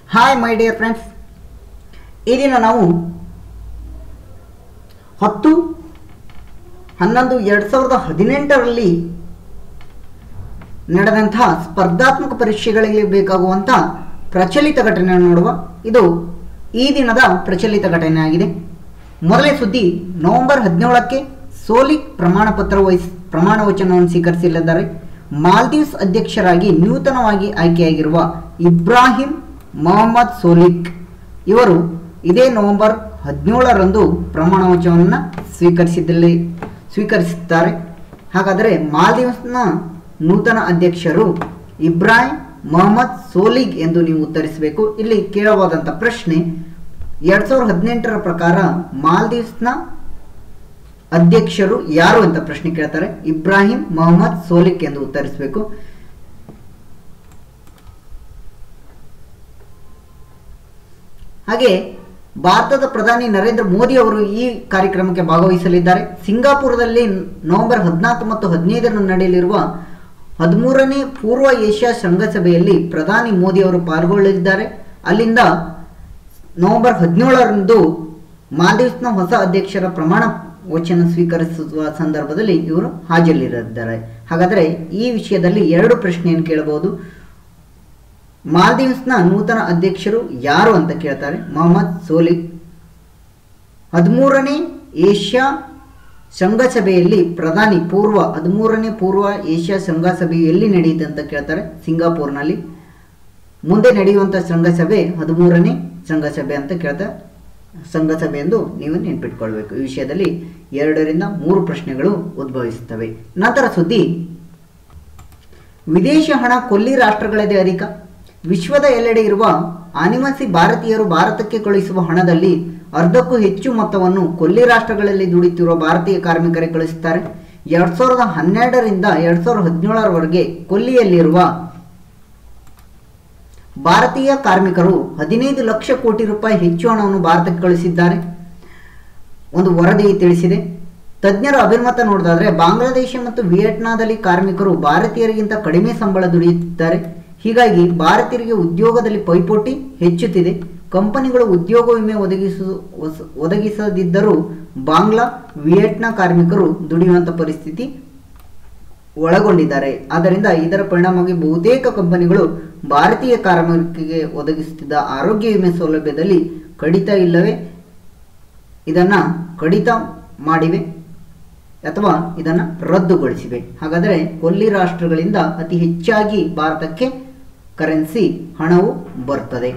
hi my dear friends ಈ ದಿನ ನಾವು ಹತ್ತು ಹನ್ನೊಂದು ಎರಡು ಸಾವಿರದ ಹದಿನೆಂಟರಲ್ಲಿ ನಡೆದಂತಹ ಸ್ಪರ್ಧಾತ್ಮಕ ಪರೀಕ್ಷೆಗಳಿಗೆ ಬೇಕಾಗುವಂಥ ಪ್ರಚಲಿತ ಘಟನೆಯನ್ನು ನೋಡುವ ಇದು ಈ ದಿನದ ಪ್ರಚಲಿತ ಘಟನೆ ಆಗಿದೆ ಮೊದಲನೇ ಸುದ್ದಿ ನವೆಂಬರ್ ಹದಿನೇಳಕ್ಕೆ ಸೋಲಿಕ್ ಪ್ರಮಾಣ ಪತ್ರ ವಹಿಸ್ ಪ್ರಮಾಣ ವಚನವನ್ನು ಸ್ವೀಕರಿಸಲಿದ್ದಾರೆ ಮಾಲ್ದೀವ್ಸ್ ಅಧ್ಯಕ್ಷರಾಗಿ ನೂತನವಾಗಿ ಆಯ್ಕೆಯಾಗಿರುವ ಇಬ್ರಾಹಿಂ ಮೊಹಮ್ಮದ್ ಸೋಲಿಕ್ ಇವರು ಇದೇ ನವೆಂಬರ್ ಹದಿನೇಳರಂದು ಪ್ರಮಾಣ ವಚನವನ್ನು ಸ್ವೀಕರಿಸಿದಲ್ಲಿ ಸ್ವೀಕರಿಸುತ್ತಾರೆ ಹಾಗಾದರೆ ಮಾಲ್ದೀವ್ಸ್ನ ನೂತನ ಅಧ್ಯಕ್ಷರು ಇಬ್ರಾಹಿಂ ಮೊಹಮ್ಮದ್ ಸೋಲಿಗ್ ಎಂದು ನೀವು ಉತ್ತರಿಸಬೇಕು ಇಲ್ಲಿ ಕೇಳಬಹುದಂಥ ಪ್ರಶ್ನೆ ಎರಡ್ ಸಾವಿರದ ಹದಿನೆಂಟರ ಪ್ರಕಾರ ಮಾಲ್ದೀವ್ಸ್ನ ಅಧ್ಯಕ್ಷರು ಯಾರು ಅಂತ ಪ್ರಶ್ನೆ ಕೇಳ್ತಾರೆ ಇಬ್ರಾಹಿಂ ಮೊಹಮ್ಮದ್ ಸೋಲಿಕ್ ಎಂದು ಉತ್ತರಿಸಬೇಕು ಹಾಗೆ ಭಾರತದ ಪ್ರಧಾನಿ ನರೇಂದ್ರ ಮೋದಿ ಅವರು ಈ ಕಾರ್ಯಕ್ರಮಕ್ಕೆ ಭಾಗವಹಿಸಲಿದ್ದಾರೆ ಸಿಂಗಾಪುರದಲ್ಲಿ ನವೆಂಬರ್ ಹದಿನಾಲ್ಕು ಮತ್ತು ಹದಿನೈದರಂದು ನಡೆಯಲಿರುವ ಹದಿಮೂರನೇ ಪೂರ್ವ ಏಷ್ಯಾ ಶೃಂಗಸಭೆಯಲ್ಲಿ ಪ್ರಧಾನಿ ಮೋದಿ ಅವರು ಪಾಲ್ಗೊಳ್ಳಲಿದ್ದಾರೆ ಅಲ್ಲಿಂದ ನವೆಂಬರ್ ಹದಿನೇಳರಂದು ಮಾಲ್ದೀವ್ಸ್ನ ಹೊಸ ಅಧ್ಯಕ್ಷರ ಪ್ರಮಾಣ ವಚನ ಸ್ವೀಕರಿಸುವ ಸಂದರ್ಭದಲ್ಲಿ ಇವರು ಹಾಜರಿರಲಿದ್ದಾರೆ ಹಾಗಾದರೆ ಈ ವಿಷಯದಲ್ಲಿ ಎರಡು ಪ್ರಶ್ನೆಯನ್ನು ಕೇಳಬಹುದು ಮಾಲ್ದೀವ್ಸ್ನ ನೂತನ ಅಧ್ಯಕ್ಷರು ಯಾರು ಅಂತ ಕೇಳ್ತಾರೆ ಮೊಹಮ್ಮದ್ ಸೋಲಿಕ್ ಹದಿಮೂರನೇ ಏಷ್ಯಾ ಶೃಂಗಸಭೆಯಲ್ಲಿ ಪ್ರಧಾನಿ ಪೂರ್ವ ಹದಿಮೂರನೇ ಪೂರ್ವ ಏಷ್ಯಾ ಶೃಂಗಸಭೆಯು ಎಲ್ಲಿ ನಡೆಯುತ್ತೆ ಅಂತ ಕೇಳ್ತಾರೆ ಸಿಂಗಾಪುರ್ನಲ್ಲಿ ಮುಂದೆ ನಡೆಯುವಂಥ ಶೃಂಗಸಭೆ ಹದಿಮೂರನೇ ಶೃಂಗಸಭೆ ಅಂತ ಕೇಳ್ತಾರೆ ಶೃಂಗಸಭೆ ಎಂದು ನೀವು ನೆನ್ಪಿಟ್ಕೊಳ್ಬೇಕು ಈ ವಿಷಯದಲ್ಲಿ ಎರಡರಿಂದ ಮೂರು ಪ್ರಶ್ನೆಗಳು ಉದ್ಭವಿಸುತ್ತವೆ ನಂತರ ಸುದ್ದಿ ವಿದೇಶಿ ಹಣ ಕೊಲ್ಲಿ ರಾಷ್ಟ್ರಗಳದೇ ಅಧಿಕ ವಿಶ್ವದ ಎಲ್ಲೆಡೆ ಇರುವ ಆನಿವಾಸಿ ಭಾರತೀಯರು ಭಾರತಕ್ಕೆ ಕಳುಹಿಸುವ ಹಣದಲ್ಲಿ ಅರ್ಧಕ್ಕೂ ಹೆಚ್ಚು ಮೊತ್ತವನ್ನು ಕೊಲ್ಲಿ ರಾಷ್ಟ್ರಗಳಲ್ಲಿ ದುಡಿತಿರುವ ಭಾರತೀಯ ಕಾರ್ಮಿಕರೇ ಕಳಿಸುತ್ತಾರೆ ಎರಡ್ ಸಾವಿರದ ಹನ್ನೆರಡರಿಂದ ಎರಡ್ ಸಾವಿರದ ಹದಿನೇಳರವರೆಗೆ ಕೊಲ್ಲಿಯಲ್ಲಿರುವ ಭಾರತೀಯ ಕಾರ್ಮಿಕರು ಹದಿನೈದು ಲಕ್ಷ ಕೋಟಿ ರೂಪಾಯಿ ಹೆಚ್ಚು ಹಣವನ್ನು ಭಾರತಕ್ಕೆ ಕಳಿಸಿದ್ದಾರೆ ಒಂದು ವರದಿ ತಿಳಿಸಿದೆ ತಜ್ಞರ ಅಭಿಮತ ನೋಡೋದಾದ್ರೆ ಬಾಂಗ್ಲಾದೇಶ ಮತ್ತು ವಿಯೆಟ್ನಾದಲ್ಲಿ ಕಾರ್ಮಿಕರು ಭಾರತೀಯರಿಗಿಂತ ಕಡಿಮೆ ಸಂಬಳ ದುಡಿಯುತ್ತಿದ್ದಾರೆ ಹೀಗಾಗಿ ಭಾರತೀಯರಿಗೆ ಉದ್ಯೋಗದಲ್ಲಿ ಪೈಪೋಟಿ ಹೆಚ್ಚುತ್ತಿದೆ ಕಂಪನಿಗಳು ಉದ್ಯೋಗ ವಿಮೆ ಒದಗಿಸು ಒದಗಿಸದಿದ್ದರೂ ಬಾಂಗ್ಲಾ ವಿಯೆಟ್ನಾ ಕಾರ್ಮಿಕರು ದುಡಿಯುವಂಥ ಪರಿಸ್ಥಿತಿ ಒಳಗೊಂಡಿದ್ದಾರೆ ಆದ್ದರಿಂದ ಇದರ ಪರಿಣಾಮವಾಗಿ ಬಹುತೇಕ ಕಂಪನಿಗಳು ಭಾರತೀಯ ಕಾರ್ಮಿಕರಿಗೆ ಒದಗಿಸುತ್ತಿದ್ದ ಆರೋಗ್ಯ ವಿಮೆ ಸೌಲಭ್ಯದಲ್ಲಿ ಕಡಿತ ಇಲ್ಲವೇ ಇದನ್ನು ಕಡಿತ ಮಾಡಿವೆ ಅಥವಾ ಇದನ್ನು ರದ್ದುಗೊಳಿಸಿವೆ ಹಾಗಾದರೆ ಕೊಲ್ಲಿ ರಾಷ್ಟ್ರಗಳಿಂದ ಅತಿ ಹೆಚ್ಚಾಗಿ ಭಾರತಕ್ಕೆ ಕರೆನ್ಸಿ ಹಣವು ಬರ್ತದೆ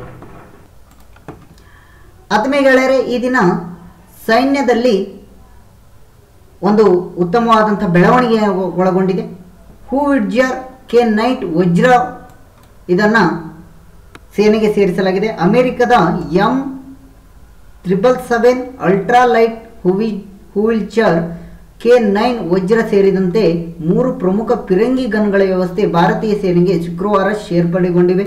ಆತ್ಮೀಯ ಗೆಳೆಯರೆ ಈ ದಿನ ಸೈನ್ಯದಲ್ಲಿ ಒಂದು ಉತ್ತಮವಾದಂಥ ಬೆಳವಣಿಗೆ ಒಳಗೊಂಡಿದೆ ಹೂ ವಿಡ್ಜರ್ ಕೆ ನೈಟ್ ವಜ್ರ ಇದನ್ನು ಸೇನೆಗೆ ಸೇರಿಸಲಾಗಿದೆ ಅಮೆರಿಕದ M triple seven ultra light ಹುವಿ ಹೂವಿಲ್ಚರ್ ಕೆ ನೈನ್ ವಜ್ರ ಸೇರಿದಂತೆ ಮೂರು ಪ್ರಮುಖ ಪಿರಂಗಿ ಗನ್ಗಳ ವ್ಯವಸ್ಥೆ ಭಾರತೀಯ ಸೇನೆಗೆ ಶುಕ್ರವಾರ ಸೇರ್ಪಡೆಗೊಂಡಿವೆ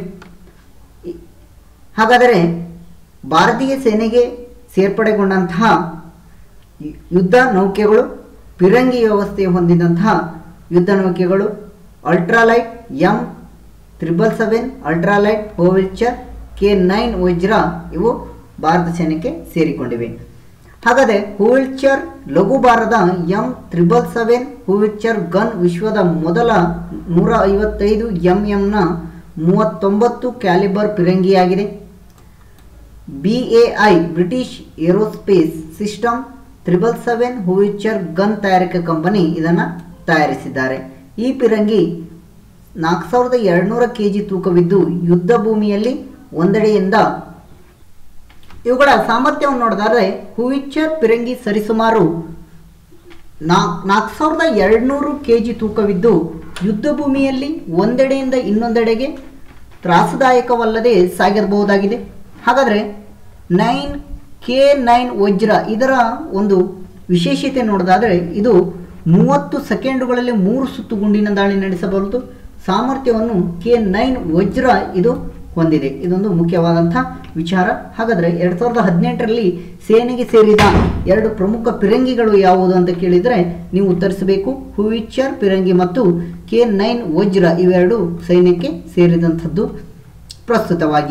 ಹಾಗಾದರೆ ಭಾರತೀಯ ಸೇನೆಗೆ ಸೇರ್ಪಡೆಗೊಂಡಂತಹ ಯುದ್ಧ ನೌಕೆಗಳು ಪಿರಂಗಿ ವ್ಯವಸ್ಥೆ ಹೊಂದಿದಂತಹ ಯುದ್ಧ ನೌಕೆಗಳು ultralight M triple seven ultralight howitzer K nine Vajra ಇವು ಭಾರತ ಸೇನೆಗೆ ಸೇರಿಕೊಂಡಿವೆ ಹಾಗಾದರೆ ಹೂವಿಲ್ಚರ್ ಲಘು ಭಾರದ M triple seven howitzer gun ವಿಶ್ವದ ಮೊದಲ ನೂರ ಐವತ್ತೈದು ಎಂ ಎಂನ ಮೂವತ್ತೊಂಬತ್ತು ಕ್ಯಾಲಿಬರ್ ಪಿರಂಗಿಯಾಗಿದೆ B A I British Aerospace system triple seven howitzer gun ತಯಾರಿಕಾ ಕಂಪನಿ ಇದನ್ನು ತಯಾರಿಸಿದ್ದಾರೆ ಈ ಪಿರಂಗಿ ನಾಲ್ಕು ಸಾವಿರದ ಎರಡುನೂರ ಕೆ ಜಿ ತೂಕವಿದ್ದು ಯುದ್ಧ ಭೂಮಿಯಲ್ಲಿ ಒಂದೆಡೆಯಿಂದ ಇವುಗಳ ಸಾಮರ್ಥ್ಯವನ್ನು ನೋಡಿದರೆ ಹೂವಿಚರ್ ಪಿರಂಗಿ ಸರಿಸುಮಾರು ನಾಲ್ಕು ಸಾವಿರದ ಎರಡುನೂರು ಕೆ ಜಿ ತೂಕವಿದ್ದು ಯುದ್ಧ ಭೂಮಿಯಲ್ಲಿ ಒಂದೆಡೆಯಿಂದ ಇನ್ನೊಂದೆಡೆಗೆ ತ್ರಾಸದಾಯಕವಲ್ಲದೆ ಸಾಗಿರಬಹುದಾಗಿದೆ ಹಾಗಾದರೆ ನೈನ್ ಕೆ ನೈನ್ ವಜ್ರ ಇದರ ಒಂದು ವಿಶೇಷತೆ ನೋಡೋದಾದರೆ ಇದು ಮೂವತ್ತು ಸೆಕೆಂಡುಗಳಲ್ಲಿ ಮೂರು ಸುತ್ತು ಗುಂಡಿನ ದಾಳಿ ನಡೆಸಬಲ್ಲದು ಸಾಮರ್ಥ್ಯವನ್ನು ಕೆ ನೈನ್ ವಜ್ರ ಇದು ಹೊಂದಿದೆ ಇದೊಂದು ಮುಖ್ಯವಾದಂಥ ವಿಚಾರ ಹಾಗಾದರೆ ಎರಡು ಸಾವಿರದ ಹದಿನೆಂಟರಲ್ಲಿ ಸೇನೆಗೆ ಸೇರಿದ ಎರಡು ಪ್ರಮುಖ ಪಿರಂಗಿಗಳು ಯಾವುದು ಅಂತ ಕೇಳಿದರೆ ನೀವು ಉತ್ತರಿಸಬೇಕು ಹುವಿಚರ್ ಪಿರಂಗಿ ಮತ್ತು ಕೆ ನೈನ್ ವಜ್ರ ಇವೆರಡು ಸೈನ್ಯಕ್ಕೆ ಸೇರಿದಂಥದ್ದು ಪ್ರಸ್ತುತವಾಗಿ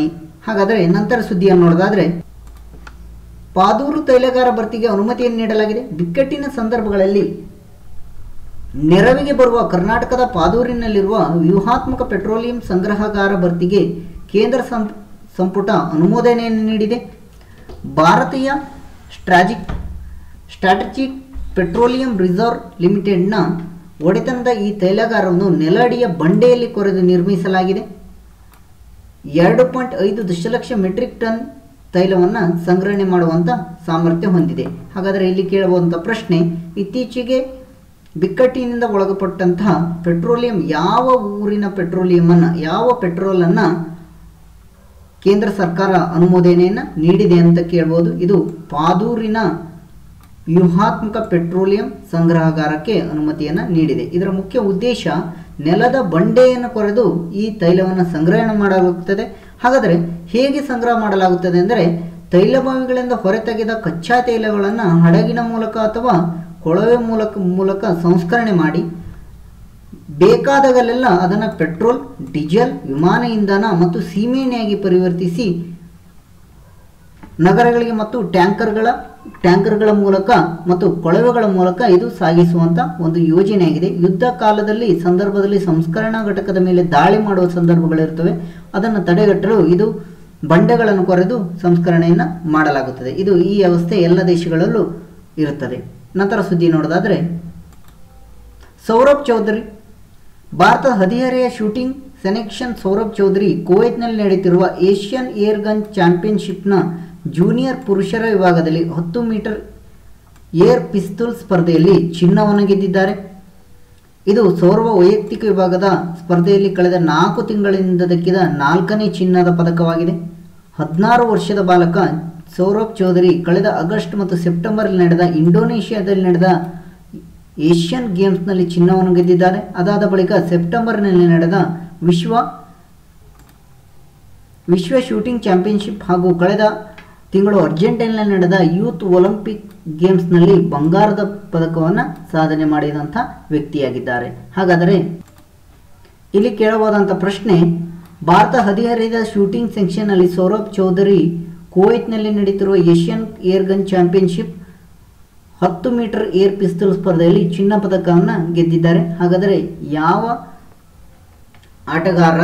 ಹಾಗಾದರೆ ನಂತರ ಸುದ್ದಿಯನ್ನು ನೋಡೋದಾದರೆ ಪಾದೂರು ತೈಲಗಾರ ಭರ್ತಿಗೆ ಅನುಮತಿಯನ್ನು ನೀಡಲಾಗಿದೆ ಬಿಕ್ಕಟ್ಟಿನ ಸಂದರ್ಭಗಳಲ್ಲಿ ನೆರವಿಗೆ ಬರುವ ಕರ್ನಾಟಕದ ಪಾದೂರಿನಲ್ಲಿರುವ ವ್ಯೂಹಾತ್ಮಕ ಪೆಟ್ರೋಲಿಯಂ ಸಂಗ್ರಹಗಾರ ಭರ್ತಿಗೆ ಕೇಂದ್ರ ಸಂ ಸಂಪುಟ ಅನುಮೋದನೆಯನ್ನು ನೀಡಿದೆ ಭಾರತೀಯ ಸ್ಟ್ರಾಜಿಕ್ ಸ್ಟ್ರಾಟಜಿಕ್ ಪೆಟ್ರೋಲಿಯಂ ರಿಸರ್ವ್ ಲಿಮಿಟೆಡ್ನ ಒಡೆತನದ ಈ ತೈಲಗಾರವನ್ನು ನೆಲಅಡಿಯ ಬಂಡೆಯಲ್ಲಿ ಕೊರೆದು ನಿರ್ಮಿಸಲಾಗಿದೆ ಎರಡು ಪಾಯಿಂಟ್ ಐದು ದಶಲಕ್ಷ ಮೆಟ್ರಿಕ್ ಟನ್ ತೈಲವನ್ನು ಸಂಗ್ರಹಣೆ ಮಾಡುವಂಥ ಸಾಮರ್ಥ್ಯ ಹೊಂದಿದೆ ಹಾಗಾದರೆ ಇಲ್ಲಿ ಕೇಳಬಹುದಂಥ ಪ್ರಶ್ನೆ ಇತ್ತೀಚೆಗೆ ಬಿಕ್ಕಟ್ಟಿನಿಂದ ಒಳಗಪಟ್ಟಂತಹ ಪೆಟ್ರೋಲಿಯಂ ಯಾವ ಊರಿನ ಪೆಟ್ರೋಲಿಯಮನ್ನು ಯಾವ ಪೆಟ್ರೋಲನ್ನು ಕೇಂದ್ರ ಸರ್ಕಾರ ಅನುಮೋದನೆಯನ್ನು ನೀಡಿದೆ ಅಂತ ಕೇಳ್ಬೋದು ಇದು ಪಾದೂರಿನ ವ್ಯೂಹಾತ್ಮಕ ಪೆಟ್ರೋಲಿಯಂ ಸಂಗ್ರಹಗಾರಕ್ಕೆ ಅನುಮತಿಯನ್ನು ನೀಡಿದೆ ಇದರ ಮುಖ್ಯ ಉದ್ದೇಶ ನೆಲದ ಬಂಡೆಯನ್ನು ಕೊರೆದು ಈ ತೈಲವನ್ನು ಸಂಗ್ರಹಣೆ ಮಾಡಲಾಗುತ್ತದೆ ಹಾಗಾದರೆ ಹೇಗೆ ಸಂಗ್ರಹ ಮಾಡಲಾಗುತ್ತದೆ ಅಂದರೆ ತೈಲ ಬಾವಿಗಳಿಂದ ಹೊರತೆಗೆದ ಕಚ್ಚಾ ತೈಲಗಳನ್ನು ಹಡಗಿನ ಮೂಲಕ ಅಥವಾ ಕೊಳವೆ ಮೂಲಕ ಮೂಲಕ ಸಂಸ್ಕರಣೆ ಮಾಡಿ ಬೇಕಾದಾಗಲೆಲ್ಲ ಅದನ್ನು ಪೆಟ್ರೋಲ್ ಡೀಸೆಲ್ ವಿಮಾನ ಇಂಧನ ಮತ್ತು ಸೀಮೆಎಣ್ಣೆಯಾಗಿ ಪರಿವರ್ತಿಸಿ ನಗರಗಳಿಗೆ ಮತ್ತು ಟ್ಯಾಂಕರ್ಗಳ ಟ್ಯಾಂಕರ್ಗಳ ಮೂಲಕ ಮತ್ತು ಕೊಳವೆಗಳ ಮೂಲಕ ಇದು ಸಾಗಿಸುವಂತ ಒಂದು ಯೋಜನೆಯಾಗಿದೆ ಯುದ್ಧ ಕಾಲದಲ್ಲಿ ಸಂದರ್ಭದಲ್ಲಿ ಸಂಸ್ಕರಣಾ ಘಟಕದ ಮೇಲೆ ದಾಳಿ ಮಾಡುವ ಸಂದರ್ಭಗಳಿರ್ತವೆ ಅದನ್ನು ತಡೆಗಟ್ಟಲು ಇದು ಬಂಡೆಗಳನ್ನು ಕೊರೆದು ಸಂಸ್ಕರಣೆಯನ್ನು ಮಾಡಲಾಗುತ್ತದೆ ಇದು ಈ ವ್ಯವಸ್ಥೆ ಎಲ್ಲ ದೇಶಗಳಲ್ಲೂ ಇರುತ್ತದೆ ನಂತರ ಸುದ್ದಿ ನೋಡೋದಾದರೆ ಸೌರಭ್ ಚೌಧರಿ ಭಾರತದ ಹದಿಹರೆಯ ಶೂಟಿಂಗ್ ಸೆಲೆಕ್ಷನ್ ಸೌರಭ್ ಚೌಧರಿ ಕುವೈತ್ನಲ್ಲಿ ನಡೆಯುತ್ತಿರುವ ಏಷ್ಯನ್ ಏರ್ ಗನ್ ಚಾಂಪಿಯನ್ಶಿಪ್ನ ಜೂನಿಯರ್ ಪುರುಷರ ವಿಭಾಗದಲ್ಲಿ ಹತ್ತು ಮೀಟರ್ ಏರ್ ಪಿಸ್ತೂಲ್ ಸ್ಪರ್ಧೆಯಲ್ಲಿ ಚಿನ್ನವನ್ನು ಗೆದ್ದಿದ್ದಾರೆ ಇದು ಸೌರವ ವೈಯಕ್ತಿಕ ವಿಭಾಗದ ಸ್ಪರ್ಧೆಯಲ್ಲಿ ಕಳೆದ ನಾಲ್ಕು ತಿಂಗಳಿಂದ ದಕ್ಕಿದ ನಾಲ್ಕನೇ ಚಿನ್ನದ ಪದಕವಾಗಿದೆ ಹದಿನಾರು ವರ್ಷದ ಬಾಲಕ ಸೌರಭ್ ಚೌಧರಿ ಕಳೆದ ಆಗಸ್ಟ್ ಮತ್ತು ಸೆಪ್ಟೆಂಬರ್ನಲ್ಲಿ ನಡೆದ ಇಂಡೋನೇಷ್ಯಾದಲ್ಲಿ ನಡೆದ ಏಷ್ಯನ್ ಗೇಮ್ಸ್ನಲ್ಲಿ ಚಿನ್ನವನ್ನು ಗೆದ್ದಿದ್ದಾರೆ ಅದಾದ ಬಳಿಕ ಸೆಪ್ಟೆಂಬರ್ನಲ್ಲಿ ನಡೆದ ವಿಶ್ವ ವಿಶ್ವ ಶೂಟಿಂಗ್ ಚಾಂಪಿಯನ್ಶಿಪ್ ಹಾಗೂ ಕಳೆದ ತಿಂಗಳು ಅರ್ಜೆಂಟೈನ್ನಲ್ಲಿ ನಡೆದ ಯೂತ್ ಒಲಿಂಪಿಕ್ ಗೇಮ್ಸ್ನಲ್ಲಿ ಬಂಗಾರದ ಪದಕವನ್ನು ಸಾಧನೆ ಮಾಡಿದಂಥ ವ್ಯಕ್ತಿಯಾಗಿದ್ದಾರೆ ಹಾಗಾದರೆ ಇಲ್ಲಿ ಕೇಳಬಹುದಂಥ ಪ್ರಶ್ನೆ ಭಾರತ ಹದಿಹರೆಯದ ಶೂಟಿಂಗ್ ಸೆಕ್ಷನ್ನಲ್ಲಿ ಸೌರಭ್ ಚೌಧರಿ ಕುವೈತ್ನಲ್ಲಿ ನಡೀತಿರುವ ಏಷ್ಯನ್ ಏರ್ ಗನ್ ಚಾಂಪಿಯನ್ಶಿಪ್ ಹತ್ತು ಮೀಟರ್ ಏರ್ ಪಿಸ್ತೂಲ್ ಸ್ಪರ್ಧೆಯಲ್ಲಿ ಚಿನ್ನ ಪದಕವನ್ನು ಗೆದ್ದಿದ್ದಾರೆ ಹಾಗಾದರೆ ಯಾವ ಆಟಗಾರ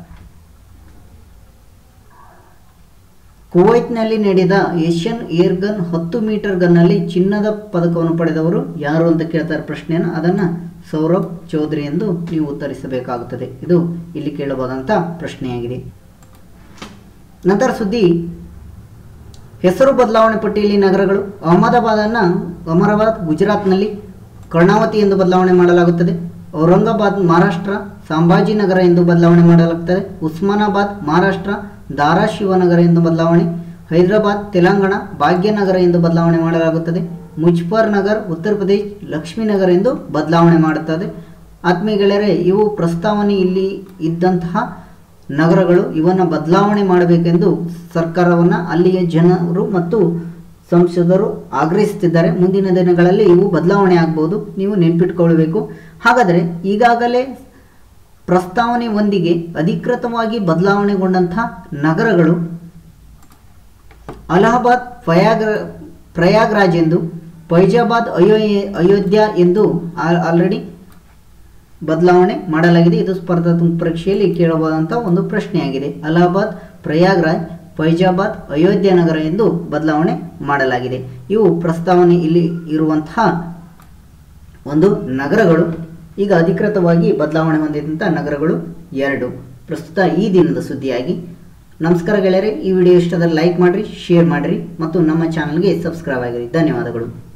ಕುವೈತ್ನಲ್ಲಿ ನಡೆದ ಏಷ್ಯನ್ ಏರ್ ಗನ್ ಹತ್ತು ಮೀಟರ್ ಗನ್ನಲ್ಲಿ ಚಿನ್ನದ ಪದಕವನ್ನು ಪಡೆದವರು ಯಾರು ಅಂತ ಕೇಳ್ತಾರೆ ಪ್ರಶ್ನೆಯನ್ನು ಅದನ್ನು ಸೌರಭ್ ಚೌಧರಿ ಎಂದು ನೀವು ಉತ್ತರಿಸಬೇಕಾಗುತ್ತದೆ ಇದು ಇಲ್ಲಿ ಕೇಳಬಹುದಂಥ ಪ್ರಶ್ನೆಯಾಗಿದೆ ನಂತರ ಸುದ್ದಿ ಹೆಸರು ಬದಲಾವಣೆ ಪಟ್ಟಿಯಲ್ಲಿ ನಗರಗಳು ಅಹಮದಾಬಾದನ್ನು ಅಹಮದಾಬಾದ್ ಗುಜರಾತ್ನಲ್ಲಿ ಕರ್ಣಾವತಿ ಎಂದು ಬದಲಾವಣೆ ಮಾಡಲಾಗುತ್ತದೆ ಔರಂಗಾಬಾದ್ ಮಹಾರಾಷ್ಟ್ರ ಸಂಭಾಜಿನಗರ ಎಂದು ಬದಲಾವಣೆ ಮಾಡಲಾಗುತ್ತದೆ ಉಸ್ಮಾನಾಬಾದ್ ಮಹಾರಾಷ್ಟ್ರ ಧಾರಾಶಿವನಗರ ಎಂದು ಬದಲಾವಣೆ ಹೈದರಾಬಾದ್ ತೆಲಂಗಾಣ ಭಾಗ್ಯನಗರ ಎಂದು ಬದಲಾವಣೆ ಮಾಡಲಾಗುತ್ತದೆ ಮುಜ್ಫರ್ ನಗರ್ ಉತ್ತರ ಪ್ರದೇಶ್ ಲಕ್ಷ್ಮೀನಗರ ಎಂದು ಬದಲಾವಣೆ ಮಾಡುತ್ತದೆ ಆತ್ಮೀಯ ಗೆಳೆಯರೆ ಇವು ಪ್ರಸ್ತಾವನೆ ಇಲ್ಲಿ ಇದ್ದಂತಹ ನಗರಗಳು ಇವನ್ನು ಬದಲಾವಣೆ ಮಾಡಬೇಕೆಂದು ಸರ್ಕಾರವನ್ನು ಅಲ್ಲಿಯ ಜನರು ಮತ್ತು ಸಂಸದರು ಆಗ್ರಹಿಸುತ್ತಿದ್ದಾರೆ ಮುಂದಿನ ದಿನಗಳಲ್ಲಿ ಇವು ಬದಲಾವಣೆ ಆಗ್ಬೋದು ನೀವು ನೆನ್ಪಿಟ್ಕೊಳ್ಬೇಕು ಹಾಗಾದರೆ ಈಗಾಗಲೇ ಪ್ರಸ್ತಾವನೆ ಒಂದಿಗೆ ಅಧಿಕೃತವಾಗಿ ಬದಲಾವಣೆಗೊಂಡಂತಹ ನಗರಗಳು ಅಲಹಾಬಾದ್ ಫಯಾಗ್ರ ಪ್ರಯಾಗ್ರಾಜ್ ಎಂದು ಫೈಜಾಬಾದ್ ಅಯೋ ಅಯೋಧ್ಯ ಎಂದು ಆಲ್ರೆಡಿ ಬದಲಾವಣೆ ಮಾಡಲಾಗಿದೆ ಇದು ಸ್ಪರ್ಧಾತ್ಮಕ ಪರೀಕ್ಷೆಯಲ್ಲಿ ಕೇಳಬಹುದಂಥ ಒಂದು ಪ್ರಶ್ನೆಯಾಗಿದೆ ಅಲಹಾಬಾದ್ ಪ್ರಯಾಗ್ರಾಜ್ ಫೈಜಾಬಾದ್ ಅಯೋಧ್ಯ ನಗರ ಎಂದು ಬದಲಾವಣೆ ಮಾಡಲಾಗಿದೆ ಇವು ಪ್ರಸ್ತಾವನೆ ಇಲ್ಲಿ ಇರುವಂತಹ ಒಂದು ನಗರಗಳು ಈಗ ಅಧಿಕೃತವಾಗಿ ಬದಲಾವಣೆ ಹೊಂದಿದಂಥ ನಗರಗಳು ಎರಡು ಪ್ರಸ್ತುತ ಈ ದಿನದ ಸುದ್ದಿಯಾಗಿ ನಮಸ್ಕಾರ ಗೆಳೆಯರೆ ಈ ವಿಡಿಯೋ ಇಷ್ಟದಲ್ಲಿ ಲೈಕ್ ಮಾಡಿರಿ ಶೇರ್ ಮಾಡಿರಿ ಮತ್ತು ನಮ್ಮ ಚಾನಲ್ಗೆ ಸಬ್ಸ್ಕ್ರೈಬ್ ಆಗಿರಿ ಧನ್ಯವಾದಗಳು